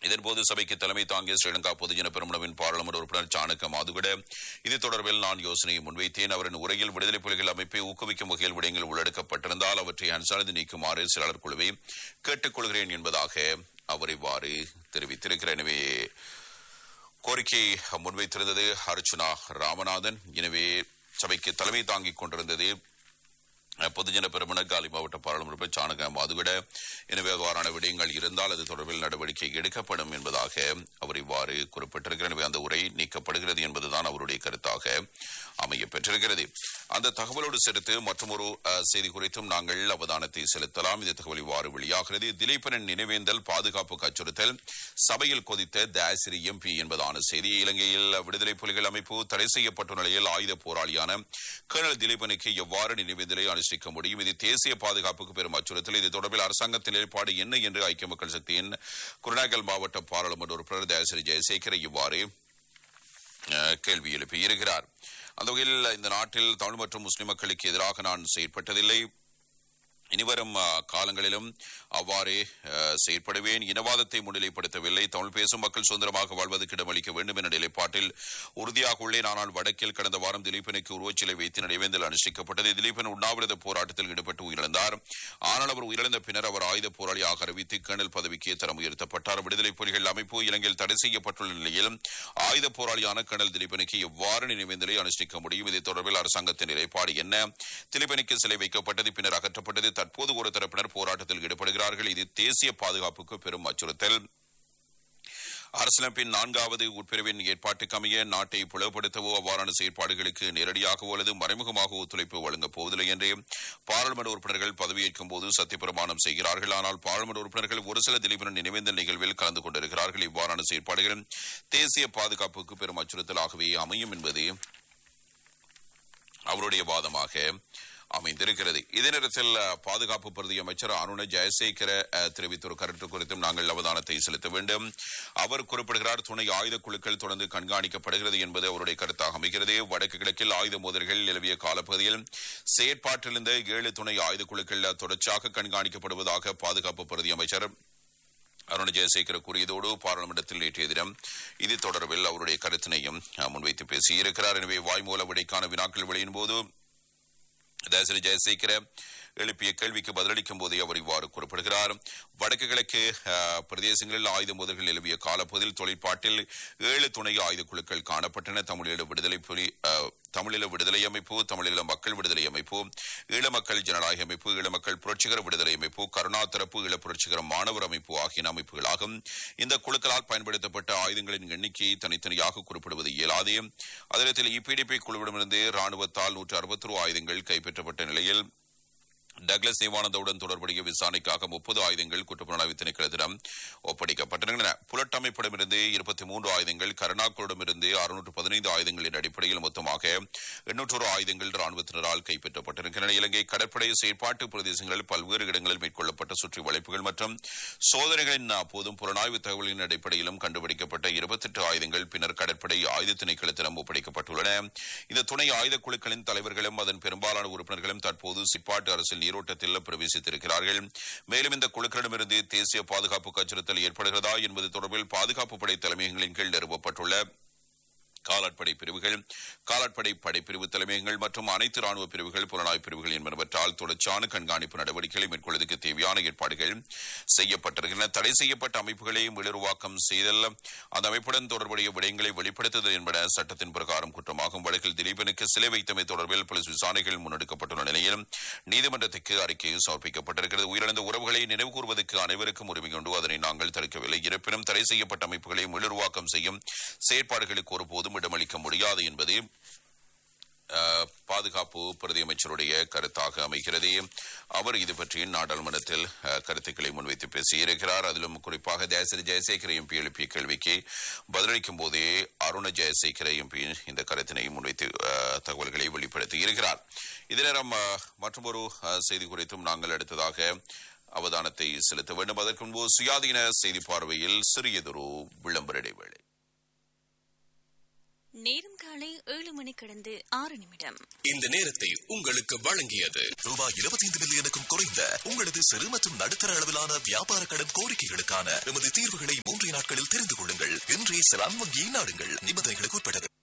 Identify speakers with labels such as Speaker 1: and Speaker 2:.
Speaker 1: இதன்போது சபைக்கு தலைமை தாங்கிய ஸ்ரீலங்கா பொதுஜன பெருமனவின் பாராளுமன்ற உறுப்பினர் சாணக்க மாதுகட இது தொடர்பில் நான் யோசனையை முன்வைத்தேன் அவரின் உரையில் விடுதலை புலிகள் அமைப்பை ஊக்குவிக்கும் வகையில் விடயங்கள் உள்ளடக்கப்பட்டிருந்தால் அவற்றை அனுசரித்து நீக்குமாறு செயலாளர் குழுவை கேட்டுக் கொள்கிறேன் என்பதாக அவர் இவ்வாறு தெரிவித்திருக்கிறார் எனவே கோரிக்கை முன்வைத்திருந்தது அர்ச்சுனா ராமநாதன் எனவே சபைக்கு தலைமை தாங்கிக் கொண்டிருந்தது அஹ், பொதுஜன பெருமன காலி மாவட்ட பாராளுமன்ற உறுப்பினர் சாணக மாதுவிட எனவே அவ்வாறான விடயங்கள் இருந்தால் அது தொடர்பில் நடவடிக்கை எடுக்கப்படும் என்பதாக அவர் இவ்வாறு குறிப்பிட்டிருக்கிறார் எனவே அந்த உரை நீக்கப்படுகிறது என்பதுதான் அவருடைய கருத்தாக அமைய பெற்றிருக்கிறது அந்த தகவலோடு சேர்த்து மற்றொரு அஹ், செய்தி குறித்தும் நாங்கள் அவதானத்தை செலுத்தலாம் இந்த தகவல் இவ்வாறு வெளியாகிறது திலீபனின் நினைவேந்தல் பாதுகாப்புக்கு அச்சுறுத்தல் சபையில் கொதித்த தாசிரி எம்பி என்பதான செய்தி இலங்கையில் விடுதலை புலிகள் அமைப்பு தடை செய்யப்பட்ட நிலையில் ஆயுத போராளியான கேர்னல் திலீபனுக்கு எவ்வாறு நினைவேந்தலை அனுஷ்டிக்க முடியும் இது தேசிய பாதுகாப்புக்கு பெரும் அச்சுறுத்தல் இது தொடர்பில் அரசாங்கத்தின் நிலைப்பாடு என்ன என்று ஐக்கிய மக்கள் சக்தியின் குருநாகல் மாவட்ட பாராளுமன்ற உறுப்பினர் தயாசிரி ஜெயசேகர் இவ்வாறு அஹ், கேள்வி எழுப்பியிருக்கிறார் அந்த வகையில் இந்த நாட்டில் தமிழ் மற்றும் முஸ்லிம் மக்களுக்கு எதிராக நான் செயற்பட்டதில்லை இனிவரும் அஹ், காலங்களிலும் அவ்வாறே அஹ், செயற்படுவேன் இனவாதத்தை முன்னிலைப்படுத்தவில்லை தமிழ் பேசும் மக்கள் சுதந்திரமாக வாழ்வதற்கு இடமளிக்க வேண்டும் என்ற நிலைப்பாட்டில் உறுதியாக உள்ளேன் ஆனால் வடக்கில் கடந்த வாரம் திலீபனுக்கு உருவச்சிலை வைத்து நினைவேந்தல் அனுஷ்டிக்கப்பட்டது திலீபன் உண்ணாவிரத போராட்டத்தில் ஈடுபட்டு உயிரிழந்தார் ஆனால் அவர் உயிரிழந்த பின்னர் அவர் ஆயுத போராளியாக அறிவித்து கேர்னல் பதவிக்கு தரம் உயர்த்தப்பட்டார் விடுதலை புலிகள் அமைப்பு இலங்கையில் தடை செய்யப்பட்டுள்ள நிலையில் ஆயுத போராளியான கேர்னல் திலீபனுக்கு எவ்வாறு நினைவேந்தலை அனுஷ்டிக்க முடியும் இது தொடர்பில் அரசாங்கத்தின் நிலைப்பாடு என்ன திலீபனுக்கு சிலை வைக்கப்பட்டது பின்னர் அகற்றப்பட்டது தற்போது ஒரு தரப்பினர் போராட்டத்தில் ஈடுபடுகிறார்கள் இது தேசிய பாதுகாப்புக்கு பெரும் அச்சுறுத்தல் அரசியலமைப்பின் நான்காவது உட்பிரிவின் ஏற்பாட்டுக்கு அமைய நாட்டை பிளவுபடுத்தவோ அவ்வாறான செயற்பாடுகளுக்கு நேரடியாகவோ அல்லது மறைமுகமாக ஒத்துழைப்பு வழங்கப் போவதில்லை என்று பாராளுமன்ற உறுப்பினர்கள் பதவியேற்கும் போது சத்தியப்பிரமாணம் செய்கிறார்கள் ஆனால் பாராளுமன்ற உறுப்பினர்கள் ஒரு சில திலீபன் நினைவேந்தல் நிகழ்வில் கலந்து கொண்டிருக்கிறார்கள் இவ்வாறான செயற்பாடுகள் தேசிய பாதுகாப்புக்கு பெரும் அச்சுறுத்தலாகவே அமையும் என்பது அவருடைய வாதமாக அமைந்திருக்கிறது இதே நேரத்தில் அஹ், பாதுகாப்பு பிரதி அமைச்சர் அருண ஜெயசேகர அஹ், தெரிவித்த ஒரு கருத்து குறித்தும் நாங்கள் அவதானத்தை செலுத்த வேண்டும் அவர் குறிப்பிடுகிறார் துணை ஆயுத குழுக்கள் தொடர்ந்து கண்காணிக்கப்படுகிறது என்பது அவருடைய கருத்தாக அமைகிறது வடக்கு கிழக்கில் ஆயுத மோதல்கள் நிலவிய காலப்பகுதியில் செயற்பாட்டில் இருந்த ஏழு துணை ஆயுத குழுக்கள் தொடர்ச்சியாக கண்காணிக்கப்படுவதாக பாதுகாப்பு பிரதி அமைச்சர் அருண் ஜெயசேகர கூறியதோடு பாராளுமன்றத்தில் நேற்றைய தினம் இது தொடர்பில் அவருடைய கருத்தினையும் அஹ், முன்வைத்து பேசியிருக்கிறார் எனவே வாய்மூல விடைக்கான வினாக்கள் வெளியின் போது தயசிரி ஜெயசேகர எழுப்பிய கேள்விக்கு பதிலளிக்கும் போதே அவர் இவ்வாறு குறிப்பிடுகிறார் வடக்கு கிழக்கு அஹ், பிரதேசங்களில் ஆயுத மோதல்கள் நிலவிய காலப்பகுதியில் தொழிற்பாட்டில் ஏழு துணை ஆயுத குழுக்கள் காணப்பட்டன தமிழீழ விடுதலை புலி அஹ், தமிழீழ விடுதலை அமைப்பு தமிழீழ மக்கள் விடுதலை அமைப்பு ஈழ மக்கள் ஜனநாயக அமைப்பு ஈழ மக்கள் புரட்சிகர விடுதலை அமைப்பு கருணா தரப்பு ஈழ புரட்சிகர மாணவர் அமைப்பு ஆகிய அமைப்புகளாகும் இந்த குழுக்களால் பயன்படுத்தப்பட்ட ஆயுதங்களின் எண்ணிக்கையை தனித்தனியாக குறிப்பிடுவது இயலாது அதில் இபிடிபி குழுவிடமிருந்து ராணுவத்தால் நூற்று அறுபத்தொரு ஆயுதங்கள் கைப்பற்றப்பட்ட நிலையில் டக்ளஸ் தேவானந்தவுடன் தொடர்புடைய விசாரணைக்காக முப்பது ஆயுதங்கள் குற்றப்புலனாய்வு திணைக்களத்திடம் ஒப்படைக்கப்பட்டிருந்தன புலட் அமைப்பிடமிருந்து இருபத்தி மூன்று ஆயுதங்கள் கருணாக்குளிடமிருந்து அறுநூற்று பதினைந்து ஆயுதங்களின் அடிப்படையில் மொத்தமாக எண்ணூற்றொரு ஆயுதங்கள் ராணுவத்தினரால் கைப்பற்றப்பட்டிருக்கின்றன இலங்கை கடற்படை செயற்பாட்டு பிரதேசங்களில் பல்வேறு இடங்களில் மேற்கொள்ளப்பட்ட சுற்றி வளைப்புகள் மற்றும் சோதனைகளின் போதும் புலனாய்வு தகவலின் அடிப்படையிலும் கண்டுபிடிக்கப்பட்ட இருபத்தெட்டு ஆயுதங்கள் பின்னர் கடற்படை ஆயுத திணைக்களத்திடம் ஒப்படைக்கப்பட்டுள்ளன இந்த துணை ஆயுத குழுக்களின் தலைவர்களும் அதன் பெரும்பாலான உறுப்பினர்களும் தற்போது சிப்பாட்டு அரசில் நீரோட்டத்தில் பிரவேசித்திருக்கிறார்கள் மேலும் இந்த குழுக்களிடமிருந்து தேசிய பாதுகாப்புக்கு அச்சுறுத்தல் ஏற்படுகிறதா என்பது தொடர்பில் பாதுகாப்பு படை தலைமையகங்களின் கீழ் நிறுவப்பட்டுள்ள காலாட்படை பிரிவுகள் காலாட்படை படைப்பிரிவு தலைமையகங்கள் மற்றும் அனைத்து ராணுவ பிரிவுகள் புலனாய்வு பிரிவுகள் என்பனவற்றால் தொடர்ச்சியான கண்காணிப்பு நடவடிக்கைகளை மேற்கொள்வதற்கு தேவையான ஏற்பாடுகள் செய்யப்பட்டிருக்கின்றன தடை செய்யப்பட்ட அமைப்புகளை மீளுருவாக்கம் செய்தல் அந்த அமைப்புடன் தொடர்புடைய விடயங்களை வெளிப்படுத்துதல் என்பன சட்டத்தின் பிரகாரம் குற்றமாகும் வழக்கில் திலீபனுக்கு சிலை வைத்தமை தொடர்பில் போலீஸ் விசாரணைகள் முன்னெடுக்கப்பட்டுள்ள நிலையில் நீதிமன்றத்துக்கு அறிக்கை சமர்ப்பிக்கப்பட்டிருக்கிறது உயிரிழந்த உறவுகளை நினைவு கூறுவதற்கு அனைவருக்கும் உரிமை உண்டு அதனை நாங்கள் தடுக்கவில்லை இருப்பினும் தடை செய்யப்பட்ட அமைப்புகளை மீளுருவாக்கம் செய்யும் செயற்பாடுகளுக்கு ஒருபோதும் இடமளிக்க முடியாது என்பது அஹ், பாதுகாப்பு பிரதி அமைச்சருடைய கருத்தாக அமைகிறது அவர் இது பற்றி நாடாளுமன்றத்தில் அஹ், கருத்துக்களை முன்வைத்து பேசியிருக்கிறார் அதிலும் குறிப்பாக தேசரி ஜெயசேகர எம்பி எழுப்பிய கேள்விக்கு பதிலளிக்கும் போதே அருண ஜெயசேகர எம்பி இந்த கருத்தினை முன்வைத்து அஹ், தகவல்களை வெளிப்படுத்தி இருக்கிறார் இதே நேரம் மற்றொரு அஹ், செய்தி குறித்தும் நாங்கள் அடுத்ததாக அவதானத்தை செலுத்த வேண்டும் அதற்கு முன்பு சுயாதீன செய்தி பார்வையில் சிறியதொரு விளம்பர இடைவேளை
Speaker 2: நேரம் காலை ஏழு மணி கடந்து ஆறு நிமிடம்
Speaker 3: இந்த நேரத்தை உங்களுக்கு வழங்கியது ரூபாய் இருபத்தி ஐந்து மில்லியனுக்கும் குறைந்த உங்களது சிறு மற்றும் நடுத்தர அளவிலான வியாபார கடன் கோரிக்கைகளுக்கான எமது தீர்வுகளை மூன்றிய நாட்கள் நாட்களில் தெரிந்து கொள்ளுங்கள் இன்றே செலான் வங்கியை நாடுங்கள் நிபந்தனைகளுக்கு உட்பட்டது